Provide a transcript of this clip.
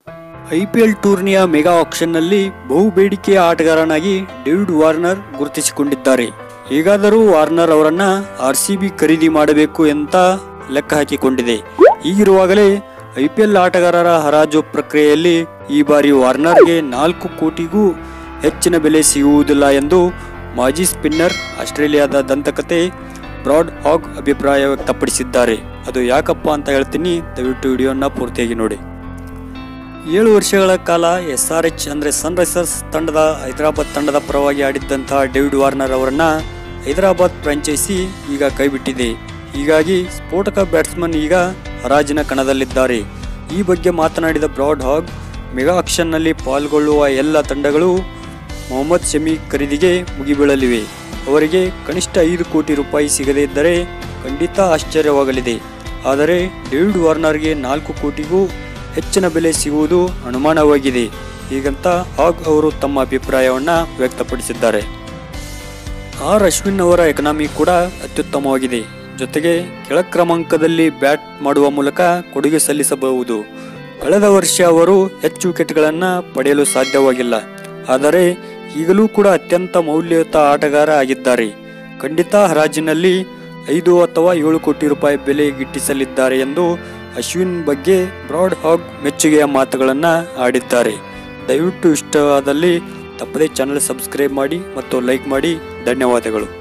I P L ಟೂರ್ನಿಯ mega ಆಕ್ಷನ್ನಲ್ಲಿ ಬಹು ಬೇಡಿಕೆಯ ಆಟಗಾರನಾಗಿ ಡೇವಿಡ್ ವಾರ್ನರ್ ಗುರುತಿಸಿಕೊಂಡಿದ್ದಾರೆ ಹೇಗಾದರೂ ವಾರ್ನರ್ ಅವರನ್ನ ಆರ್ ಸಿ ಬಿ ಖರೀದಿ ಮಾಡಬೇಕು ಅಂತ ಲೆಕ್ಕ ಹಾಕಿಕೊಂಡಿದೆ ಹೀಗಿರುವಾಗಲೇ ಐ ಪಿ ಎಲ್ ಆಟಗಾರರ ಹರಾಜು ಪ್ರಕ್ರಿಯೆಯಲ್ಲಿ ಈ ಬಾರಿ ವಾರ್ನರ್ಗೆ ನಾಲ್ಕು ಕೋಟಿಗೂ ಹೆಚ್ಚಿನ ಬೆಲೆ ಸಿಗುವುದಿಲ್ಲ ಎಂದು ಮಾಜಿ ಸ್ಪಿನ್ನರ್ ಆಸ್ಟ್ರೇಲಿಯಾದ ದಂತಕತೆ ಬ್ರಾಡ್ ಹಾಗ್ ಅಭಿಪ್ರಾಯ ವ್ಯಕ್ತಪಡಿಸಿದ್ದಾರೆ ಅದು ಯಾಕಪ್ಪ ಅಂತ ಹೇಳ್ತೀನಿ ದಯವಿಟ್ಟು ವಿಡಿಯೋನ ಪೂರ್ತಿಯಾಗಿ ನೋಡಿ ಏಳು ವರ್ಷಗಳ ಕಾಲ ಎಸ್ ಆರ್ ಎಚ್ ಅಂದರೆ ಸನ್ರೈಸರ್ಸ್ ತಂಡದ ಹೈದರಾಬಾದ್ ತಂಡದ ಪರವಾಗಿ ಆಡಿದ್ದಂತಹ ಡೇವಿಡ್ ವಾರ್ನರ್ ಅವರನ್ನ ಹೈದರಾಬಾದ್ ಫ್ರಾಂಚೈಸಿ ಈಗ ಕೈಬಿಟ್ಟಿದೆ ಹೀಗಾಗಿ ಸ್ಫೋಟಕ ಬ್ಯಾಟ್ಸ್ಮನ್ ಈಗ ಹರಾಜಿನ ಕಣದಲ್ಲಿದ್ದಾರೆ ಈ ಬಗ್ಗೆ ಮಾತನಾಡಿದ ಬ್ರಾಡ್ ಹಾಗ್ ಮೆಗಾ ಆಕ್ಷನ್ನಲ್ಲಿ ಪಾಲ್ಗೊಳ್ಳುವ ಎಲ್ಲ ತಂಡಗಳು ಮೊಹಮ್ಮದ್ ಶಮಿ ಖರೀದಿಗೆ ಮುಗಿಬೀಳಲಿವೆ ಅವರಿಗೆ ಕನಿಷ್ಠ ಐದು ಕೋಟಿ ರೂಪಾಯಿ ಸಿಗದೇ ಇದ್ದರೆ ಖಂಡಿತ ಆಶ್ಚರ್ಯವಾಗಲಿದೆ ಆದರೆ ಡೇವಿಡ್ ವಾರ್ನರ್ಗೆ ನಾಲ್ಕು ಕೋಟಿಗೂ ಹೆಚ್ಚಿನ ಬೆಲೆ ಸಿಗುವುದು ಅನುಮಾನವಾಗಿದೆ ಹೀಗಂತ ಹಾಗ್ ಅವರು ತಮ್ಮ ಅಭಿಪ್ರಾಯವನ್ನ ವ್ಯಕ್ತಪಡಿಸಿದ್ದಾರೆ ಆರ್ ಅಶ್ವಿನ್ ಅವರ ಎಕನಾಮಿ ಕೂಡ ಅತ್ಯುತ್ತಮವಾಗಿದೆ ಜೊತೆಗೆ ಕೆಳ ಕ್ರಮಾಂಕದಲ್ಲಿ ಬ್ಯಾಟ್ ಮಾಡುವ ಮೂಲಕ ಕೊಡುಗೆ ಸಲ್ಲಿಸಬಹುದು ಕಳೆದ ವರ್ಷ ಅವರು ಹೆಚ್ಚು ವಿಕೆಟ್ಗಳನ್ನು ಪಡೆಯಲು ಸಾಧ್ಯವಾಗಿಲ್ಲ ಆದರೆ ಈಗಲೂ ಕೂಡ ಅತ್ಯಂತ ಮೌಲ್ಯಯುತ ಆಟಗಾರ ಆಗಿದ್ದಾರೆ ಖಂಡಿತ ಹರಾಜಿನಲ್ಲಿ ಐದು ಅಥವಾ ಏಳು ಕೋಟಿ ರೂಪಾಯಿ ಬೆಲೆ ಗಿಟ್ಟಿಸಲಿದ್ದಾರೆ ಎಂದು ಅಶ್ವಿನ್ ಬಗ್ಗೆ ಬ್ರಾಡ್ ಹಾಗ್ ಮೆಚ್ಚುಗೆಯ ಮಾತುಗಳನ್ನು ಆಡಿದ್ದಾರೆ ದಯವಿಟ್ಟು ಇಷ್ಟವಾದಲ್ಲಿ ತಪ್ಪದೇ ಚಾನಲ್ ಸಬ್ಸ್ಕ್ರೈಬ್ ಮಾಡಿ ಮತ್ತು ಲೈಕ್ ಮಾಡಿ ಧನ್ಯವಾದಗಳು